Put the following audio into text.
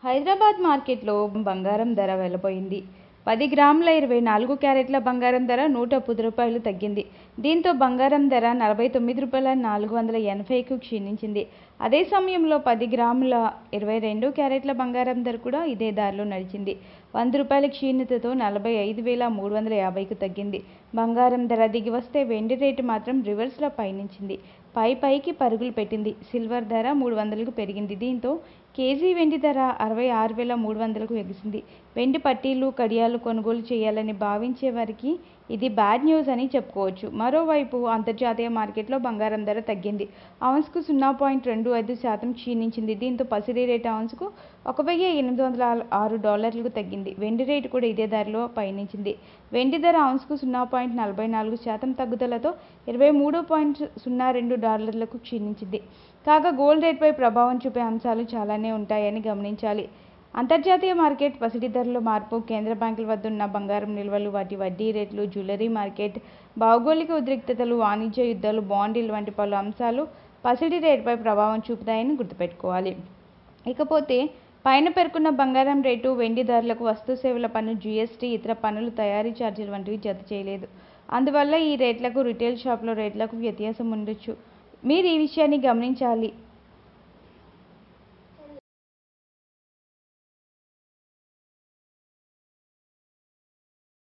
హైదరాబాద్ మార్కెట్లో బంగారం ధర వెళ్లబోయింది పది గ్రాముల ఇరవై నాలుగు క్యారెట్ల బంగారం ధర నూట పది రూపాయలు తగ్గింది దీంతో బంగారం ధర నలభై తొమ్మిది రూపాయల నాలుగు వందల ఎనభైకు క్షీణించింది అదే సమయంలో పది గ్రాముల ఇరవై రెండు క్యారెట్ల బంగారం ధర కూడా ఇదే దారిలో నడిచింది వంద రూపాయల క్షీణతతో నలభై ఐదు వేల మూడు వందల యాభైకు తగ్గింది బంగారం ధర దిగి వస్తే వెండి రేటు మాత్రం రివర్స్లో పయనించింది పై పైకి పరుగులు పెట్టింది సిల్వర్ ధర మూడు వందలకు పెరిగింది దీంతో కేజీ వెండి ధర అరవై ఆరు వేల మూడు వందలకు ఎగిసింది వెండి పట్టీలు కడియాలు కొనుగోలు చేయాలని భావించే వారికి ఇది బ్యాడ్ న్యూస్ అని చెప్పుకోవచ్చు మరోవైపు అంతర్జాతీయ మార్కెట్లో బంగారం ధర తగ్గింది ఔన్స్కు సున్నా పాయింట్ రెండు ఐదు శాతం క్షీణించింది దీంతో పసిడి రేటు ఔన్స్కు ఒక వెయ్యి ఎనిమిది వందల ఆరు డాలర్లకు తగ్గింది వెండి రేటు కూడా ఇదే ధరలో పయనించింది వెండి ధర ఔన్స్కు సున్నా పాయింట్ నలభై నాలుగు శాతం తగ్గుదలతో ఇరవై మూడు పాయింట్ సున్నా రెండు డాలర్లకు క్షీణించింది కాగా గోల్డ్ రేట్పై ప్రభావం చూపే అంశాలు చాలానే ఉంటాయని గమనించాలి అంతర్జాతీయ మార్కెట్ పసిడి ధరలో మార్పు కేంద్ర బ్యాంకుల వద్ద ఉన్న బంగారం నిల్వలు వాటి వడ్డీ రేట్లు జ్యువెలరీ మార్కెట్ భౌగోళిక ఉద్రిక్తతలు వాణిజ్య యుద్ధాలు బాండీలు వంటి పలు అంశాలు పసిడి రేటుపై ప్రభావం చూపుతాయని గుర్తుపెట్టుకోవాలి ఇకపోతే పైన పేర్కొన్న బంగారం రేటు వెండి ధరలకు వస్తు సేవల పన్ను జీఎస్టీ ఇతర పన్నులు తయారీ ఛార్జీలు వంటివి జత చేయలేదు అందువల్ల ఈ రేట్లకు రిటైల్ షాప్లో రేట్లకు వ్యత్యాసం ఉండొచ్చు మీరు ఈ విషయాన్ని గమనించాలి